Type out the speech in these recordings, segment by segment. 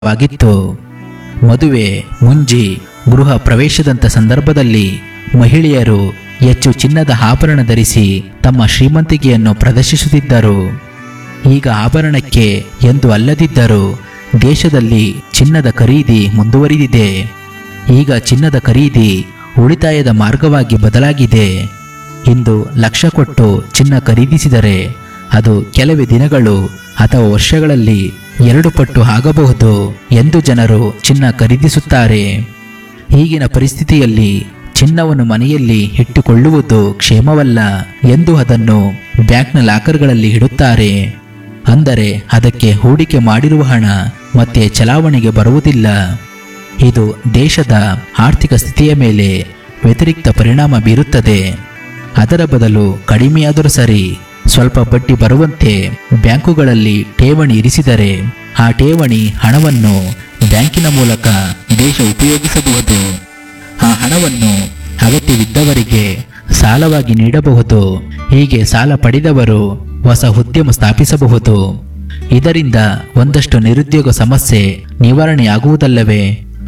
ವಾಗಿತ್ತು ಮದುವೆ ಮುಂಜಿ ಗೃಹ ಪ್ರವೇಶದಂತ ಸಂದರ್ಭದಲ್ಲಿ ಮಹಿಳೆಯರು ಹೆಚ್ಚು ಚಿನ್ನದ ಆಭರಣ ಧರಿಸಿ ತಮ್ಮ ಶ್ರೀಮಂತಿಕೆಯನ್ನು ಪ್ರದರ್ಶಿಸುತ್ತಿದ್ದರು ಈಗ ಆಭರಣಕ್ಕೆ ಎಂದು ಅಲ್ಲದಿದ್ದರೂ ದೇಶದಲ್ಲಿ ಚಿನ್ನದ ಖರೀದಿ ಮುಂದುವರಿದಿದೆ ಈಗ ಚಿನ್ನದ ಖರೀದಿ ಉಳಿತಾಯದ ಮಾರ್ಗವಾಗಿ ಬದಲಾಗಿದೆ ಇಂದು ಲಕ್ಷ ಕೊಟ್ಟು ಚಿನ್ನ ಖರೀದಿಸಿದರೆ ಅದು ಕೆಲವೇ ದಿನಗಳು ಅಥವಾ ವರ್ಷಗಳಲ್ಲಿ ಎರಡು ಪಟ್ಟು ಆಗಬಹುದು ಎಂದು ಜನರು ಚಿನ್ನ ಖರೀದಿಸುತ್ತಾರೆ ಈಗಿನ ಪರಿಸ್ಥಿತಿಯಲ್ಲಿ ಚಿನ್ನವನ್ನು ಮನೆಯಲ್ಲಿ ಇಟ್ಟುಕೊಳ್ಳುವುದು ಕ್ಷೇಮವಲ್ಲ ಎಂದು ಅದನ್ನು ಬ್ಯಾಂಕ್ನ ಲಾಕರ್ಗಳಲ್ಲಿ ಇಡುತ್ತಾರೆ ಅಂದರೆ ಅದಕ್ಕೆ ಹೂಡಿಕೆ ಮಾಡಿರುವ ಹಣ ಮತ್ತೆ ಚಲಾವಣೆಗೆ ಬರುವುದಿಲ್ಲ ಇದು ದೇಶದ ಆರ್ಥಿಕ ಸ್ಥಿತಿಯ ಮೇಲೆ ವ್ಯತಿರಿಕ್ತ ಪರಿಣಾಮ ಬೀರುತ್ತದೆ ಅದರ ಬದಲು ಕಡಿಮೆಯಾದರೂ ಸರಿ ಸ್ವಲ್ಪ ಬಡ್ಡಿ ಬರುವಂತೆ ಬ್ಯಾಂಕುಗಳಲ್ಲಿ ಠೇವಣಿ ಇರಿಸಿದರೆ ಆ ಠೇವಣಿ ಹಣವನ್ನು ಬ್ಯಾಂಕಿನ ಮೂಲಕ ದೇಶ ಉಪಯೋಗಿಸಬಹುದು ಆ ಹಣವನ್ನು ಅಗತ್ಯವಿದ್ದವರಿಗೆ ಸಾಲವಾಗಿ ನೀಡಬಹುದು ಹೀಗೆ ಸಾಲ ಪಡೆದವರು ಹೊಸ ಉದ್ಯಮ ಸ್ಥಾಪಿಸಬಹುದು ಇದರಿಂದ ಒಂದಷ್ಟು ನಿರುದ್ಯೋಗ ಸಮಸ್ಯೆ ನಿವಾರಣೆಯಾಗುವುದಲ್ಲವೇ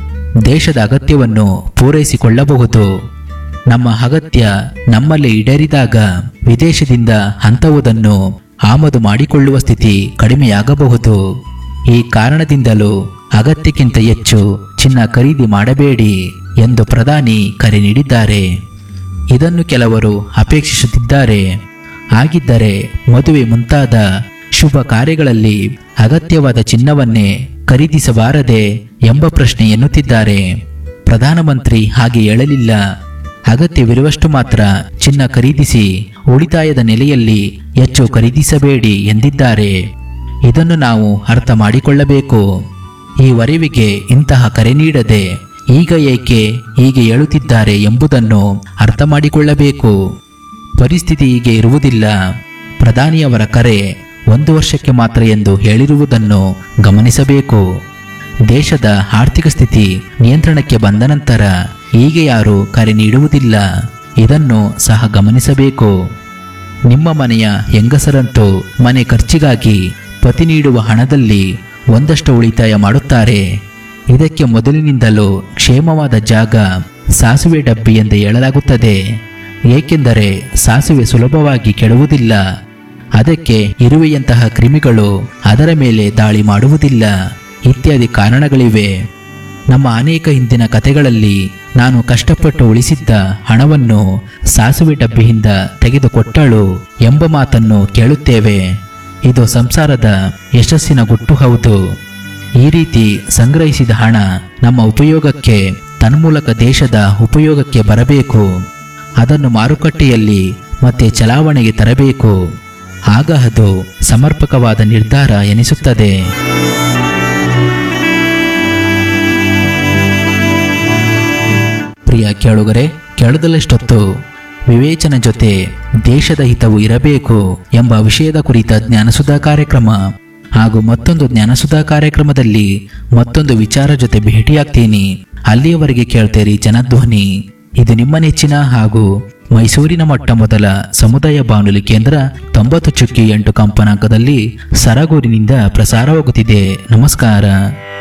ದೇಶದ ಅಗತ್ಯವನ್ನು ಪೂರೈಸಿಕೊಳ್ಳಬಹುದು ನಮ್ಮ ಅಗತ್ಯ ನಮ್ಮಲ್ಲಿ ಈಡೇರಿದಾಗ ವಿದೇಶದಿಂದ ಅಂಥವುದನ್ನು ಆಮದು ಮಾಡಿಕೊಳ್ಳುವ ಸ್ಥಿತಿ ಕಡಿಮೆಯಾಗಬಹುದು ಈ ಕಾರಣದಿಂದಲೂ ಅಗತ್ಯಕ್ಕಿಂತ ಹೆಚ್ಚು ಚಿನ್ನ ಖರೀದಿ ಮಾಡಬೇಡಿ ಎಂದು ಪ್ರಧಾನಿ ಕರೆ ನೀಡಿದ್ದಾರೆ ಇದನ್ನು ಕೆಲವರು ಅಪೇಕ್ಷಿಸುತ್ತಿದ್ದಾರೆ ಹಾಗಿದ್ದರೆ ಮದುವೆ ಮುಂತಾದ ಶುಭ ಕಾರ್ಯಗಳಲ್ಲಿ ಅಗತ್ಯವಾದ ಚಿನ್ನವನ್ನೇ ಖರೀದಿಸಬಾರದೆ ಎಂಬ ಪ್ರಶ್ನೆ ಎನ್ನುತ್ತಿದ್ದಾರೆ ಪ್ರಧಾನಮಂತ್ರಿ ಹಾಗೆ ಹೇಳಲಿಲ್ಲ ಅಗತ್ಯವಿರುವಷ್ಟು ಮಾತ್ರ ಚಿನ್ನ ಖರೀದಿಸಿ ಉಳಿತಾಯದ ನೆಲೆಯಲ್ಲಿ ಹೆಚ್ಚು ಖರೀದಿಸಬೇಡಿ ಎಂದಿದ್ದಾರೆ ಇದನ್ನು ನಾವು ಅರ್ಥ ಮಾಡಿಕೊಳ್ಳಬೇಕು ಈ ವರಿವಿಗೆ ಇಂತಹ ಕರೆ ನೀಡದೆ ಈಗ ಏಕೆ ಹೀಗೆ ಹೇಳುತ್ತಿದ್ದಾರೆ ಎಂಬುದನ್ನು ಅರ್ಥ ಮಾಡಿಕೊಳ್ಳಬೇಕು ಪರಿಸ್ಥಿತಿ ಹೀಗೆ ಇರುವುದಿಲ್ಲ ಪ್ರಧಾನಿಯವರ ಕರೆ ಒಂದು ವರ್ಷಕ್ಕೆ ಮಾತ್ರ ಎಂದು ಹೇಳಿರುವುದನ್ನು ಗಮನಿಸಬೇಕು ದೇಶದ ಆರ್ಥಿಕ ಸ್ಥಿತಿ ನಿಯಂತ್ರಣಕ್ಕೆ ಬಂದ ನಂತರ ಹೀಗೆ ಯಾರು ಕರೆ ನೀಡುವುದಿಲ್ಲ ಇದನ್ನು ಸಹ ಗಮನಿಸಬೇಕು ನಿಮ್ಮ ಮನೆಯ ಹೆಂಗಸರಂತೂ ಮನೆ ಖರ್ಚಿಗಾಗಿ ಪತಿ ನೀಡುವ ಹಣದಲ್ಲಿ ಒಂದಷ್ಟು ಉಳಿತಾಯ ಮಾಡುತ್ತಾರೆ ಇದಕ್ಕೆ ಮೊದಲಿನಿಂದಲೂ ಕ್ಷೇಮವಾದ ಜಾಗ ಸಾಸುವೆ ಡಬ್ಬಿ ಎಂದು ಹೇಳಲಾಗುತ್ತದೆ ಏಕೆಂದರೆ ಸಾಸುವೆ ಸುಲಭವಾಗಿ ಕೆಡುವುದಿಲ್ಲ ಅದಕ್ಕೆ ಇರುವೆಯಂತಹ ಕ್ರಿಮಿಗಳು ಅದರ ಮೇಲೆ ದಾಳಿ ಮಾಡುವುದಿಲ್ಲ ಇತ್ಯಾದಿ ಕಾರಣಗಳಿವೆ ನಮ್ಮ ಅನೇಕ ಹಿಂದಿನ ಕಥೆಗಳಲ್ಲಿ ನಾನು ಕಷ್ಟಪಟ್ಟು ಉಳಿಸಿದ್ದ ಹಣವನ್ನು ಸಾಸುವೆ ಡಬ್ಬಿಯಿಂದ ತೆಗೆದುಕೊಟ್ಟಳು ಎಂಬ ಮಾತನ್ನು ಕೇಳುತ್ತೇವೆ ಇದು ಸಂಸಾರದ ಯಶಸ್ಸಿನ ಗುಟ್ಟು ಹೌದು ಈ ರೀತಿ ಸಂಗ್ರಹಿಸಿದ ಹಣ ನಮ್ಮ ಉಪಯೋಗಕ್ಕೆ ತನ್ಮೂಲಕ ದೇಶದ ಉಪಯೋಗಕ್ಕೆ ಬರಬೇಕು ಅದನ್ನು ಮಾರುಕಟ್ಟೆಯಲ್ಲಿ ಮತ್ತೆ ಚಲಾವಣೆಗೆ ತರಬೇಕು ಆಗ ಅದು ಸಮರ್ಪಕವಾದ ನಿರ್ಧಾರ ಎನಿಸುತ್ತದೆ ಪ್ರಿಯ ಕೇಳುಗರೆ ಕೇಳದಲ್ಲಷ್ಟೊತ್ತು ವಿವೇಚನೆ ಜೊತೆ ದೇಶದ ಹಿತವು ಇರಬೇಕು ಎಂಬ ವಿಷಯದ ಕುರಿತ ಜ್ಞಾನಸುಧಾ ಕಾರ್ಯಕ್ರಮ ಹಾಗೂ ಮತ್ತೊಂದು ಜ್ಞಾನಸುಧಾ ಕಾರ್ಯಕ್ರಮದಲ್ಲಿ ಮತ್ತೊಂದು ವಿಚಾರ ಜೊತೆ ಭೇಟಿಯಾಗ್ತೀನಿ ಅಲ್ಲಿಯವರೆಗೆ ಕೇಳ್ತೇರಿ ಜನಧ್ವನಿ ಇದು ನಿಮ್ಮ ನೆಚ್ಚಿನ ಹಾಗೂ ಮೈಸೂರಿನ ಮೊಟ್ಟ ಮೊದಲ ಸಮುದಾಯ ಬಾನುಲಿ ಕೇಂದ್ರ ತೊಂಬತ್ತು ಚುಕ್ಕಿ ಎಂಟು ಕಂಪನಾಂಕದಲ್ಲಿ ಸರಗೂರಿನಿಂದ ಪ್ರಸಾರವಾಗುತ್ತಿದೆ ನಮಸ್ಕಾರ